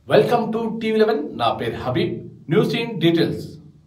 welcome to TV eleven నా పేరు Habib news in details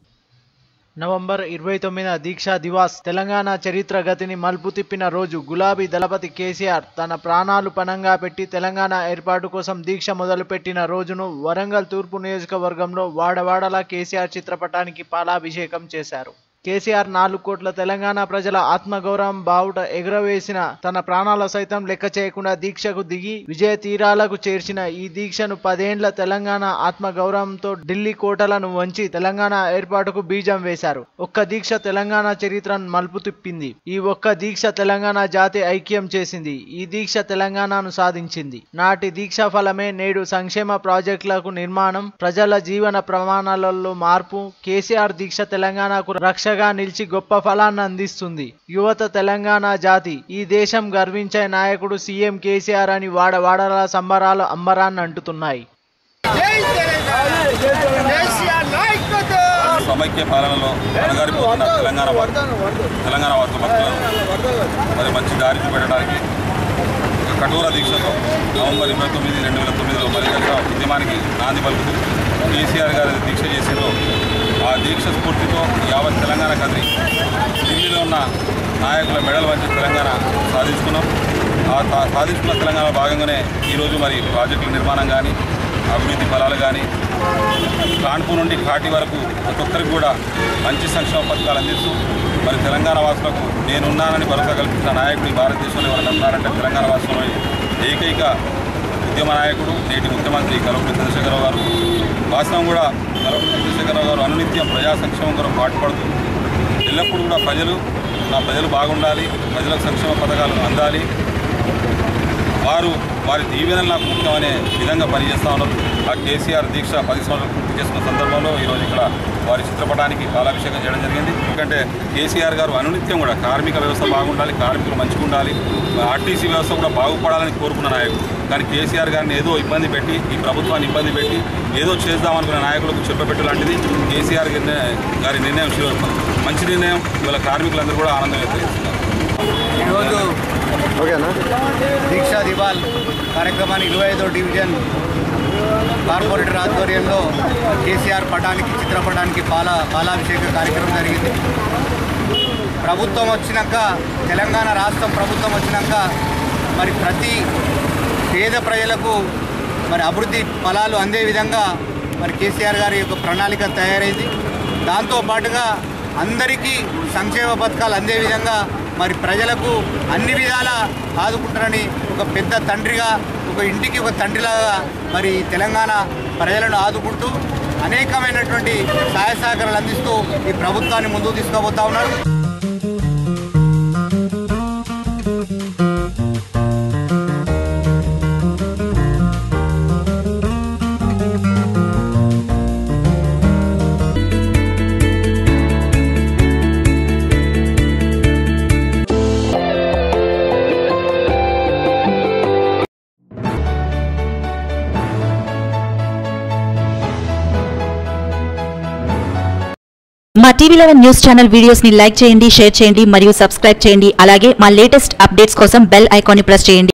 November ఇరవై తొమ్మిది దీక్షా దివాస్ తెలంగాణ చరిత్ర గతిని మలుపు తిప్పిన రోజు గులాబీ దళపతి కేసీఆర్ తన ప్రాణాలు పణంగా పెట్టి తెలంగాణ ఏర్పాటు కోసం దీక్ష మొదలుపెట్టిన రోజును వరంగల్ తూర్పు నియోజకవర్గంలో వాడవాడలా కేసీఆర్ చిత్రపటానికి పాలాభిషేకం చేశారు కేసీఆర్ నాలుగు కోట్ల తెలంగాణ ప్రజల ఆత్మగౌరవం బావుట ఎగురవేసిన తన ప్రాణాల సైతం లెక్క చేయకుండా దీక్షకు దిగి విజయ తీరాలకు చేర్చిన ఈ దీక్షను పదేండ్ల తెలంగాణ ఆత్మగౌరవంతో ఢిల్లీ కోటలను వంచి తెలంగాణ ఏర్పాటుకు బీజం వేశారు ఒక్క దీక్ష తెలంగాణ చరిత్రను మలుపు తిప్పింది ఈ ఒక్క దీక్ష తెలంగాణ జాతి ఐక్యం చేసింది ఈ దీక్ష తెలంగాణను సాధించింది నాటి దీక్ష ఫలమే నేడు సంక్షేమ ప్రాజెక్టులకు నిర్మాణం ప్రజల జీవన ప్రమాణాలలో మార్పు కేసీఆర్ దీక్ష తెలంగాణకు రక్షగా నిలిచి గొప్ప ఫలాన్ని అందిస్తుంది యువత తెలంగాణ జాతి ఈ దేశం గర్వించే నాయకుడు సీఎం కేసీఆర్ అని వాడవాడల సంబరాలు అంబరాన్ని అంటుతున్నాయి జై తెలంగాణ కేసీఆర్ నాయకత్వం సమైక్య పాలనలో అణగారిపోతున్న తెలంగాణ వాసులు తెలంగాణ వాసుల భక్తులను మరి మంచి దారి చూపెట్టడానికి ఒక కఠోర దీక్షతో నవంబర్ ఇరవై తొమ్మిది రెండు వేల తొమ్మిదిలో మరి దశ ఉద్యమానికి నాంది పలుకుతూ కేసీఆర్ గారు దీక్ష చేసిందో ఆ దీక్ష స్ఫూర్తితో యావత్ తెలంగాణ కదిలి ఢిల్లీలో ఉన్న నాయకుల మెడల్ వంచి తెలంగాణ సాధించుకున్నాం ఆ తా- సాధించుకున్న తెలంగాణ భాగంగానే ఈరోజు మరి ప్రాజెక్టుల నిర్మాణం కానీ అభివృద్ధి ఫలాలు కానీ కాన్పూర్ నుండి కాటి వరకు ప్రతి ఒక్కరికి కూడా మంచి సంక్షేమ పథకాలు అందిస్తూ మరి తెలంగాణ వాసులకు నేనున్నానని భరోసా కల్పించిన నాయకుడు ఈ భారతదేశంలో ఎవరైనా ఉన్నారంటే తెలంగాణ వాసులో ఏకైక ఉద్యమ నాయకుడు నేటి ముఖ్యమంత్రి కల్వకుంట్ల చంద్రశేఖరరావు గారు వాస్తవం కూడా కల్వకుంట్ల చంద్రశేఖరరావు గారు అనునిత్యం ప్రజా సంక్షేమం కొరకు పాటుపడుతూ ఎల్లప్పుడూ కూడా ప్రజలు నా ప్రజలు బాగుండాలి ప్రజలకు సంక్షేమ పథకాలు అందాలి వారు వారి దీవెనలు నాకు ముఖ్యమనే విధంగా పనిచేస్తూ ఉన్నారు ఆ కేసీఆర్ దీక్ష పది సంవత్సరాలు పూర్తి చేసుకున్న సందర్భంలో ఈరోజు ఇక్కడ వారి చిత్రపటానికి పాలాభిషేకం చేయడం జరిగింది ఎందుకంటే కేసీఆర్ గారు అనునిత్యం కూడా కార్మిక వ్యవస్థ బాగుండాలి కార్మికులు మంచిగా ఉండాలి ఆర్టీసీ వ్యవస్థ కూడా బాగుపడాలని కోరుకున్న నాయకుడు కానీ కేసీఆర్ గారిని ఏదో ఇబ్బంది పెట్టి ఈ ప్రభుత్వాన్ని ఇబ్బంది పెట్టి ఏదో చేద్దామనుకున్న నాయకులకు చెప్పబెట్టు లాంటిది కేసీఆర్ గారి గారి నిర్ణయం శివ- మంచి నిర్ణయం ఇవాళ కార్మికులందరూ కూడా ఆనందం వ్యక్తం చేస్తున్నారు ఈరోజు దీక్షా దివాల్ కార్యక్రమాన్ని ఇరవై ఐదో డివిజన్ కార్పొరేటర్ ఆధ్వర్యంలో కేసీఆర్ పటానికి చిత్రపటానికి పాల పాలాభిషేక కార్యక్రమం జరిగింది ప్రభుత్వం వచ్చినాక తెలంగాణ రాష్ట్రం ప్రభుత్వం వచ్చినాక మరి ప్రతి పేద ప్రజలకు మరి అభివృద్ధి ఫలాలు అందే విధంగా మరి కేసీఆర్ గారి యొక్క ప్రణాళిక తయారైంది దాంతో పాటుగా అందరికీ సంక్షేమ పథకాలు అందే విధంగా మరి ప్రజలకు అన్ని విధాల ఆదుకుంటారని ఒక పెద్ద తండ్రిగా ఒక ఇంటికి ఒక తండ్రిలాగా మరి తెలంగాణ ప్రజలను ఆదుకుంటూ అనేకమైనటువంటి సహాయ సహకారాలు అందిస్తూ ఈ ప్రభుత్వాన్ని ముందుకు తీసుకుపోతా ఉన్నారు మా TV eleven news channel videos ని లైక్ చేయండి షేర్ చేయండి మరియు సబ్స్క్రైబ్ చేయండి అలాగే మా లేటెస్ట్ అప్డేట్స్ కోసం బెల్ ఐకాన్ ని ప్రెస్ చేయండి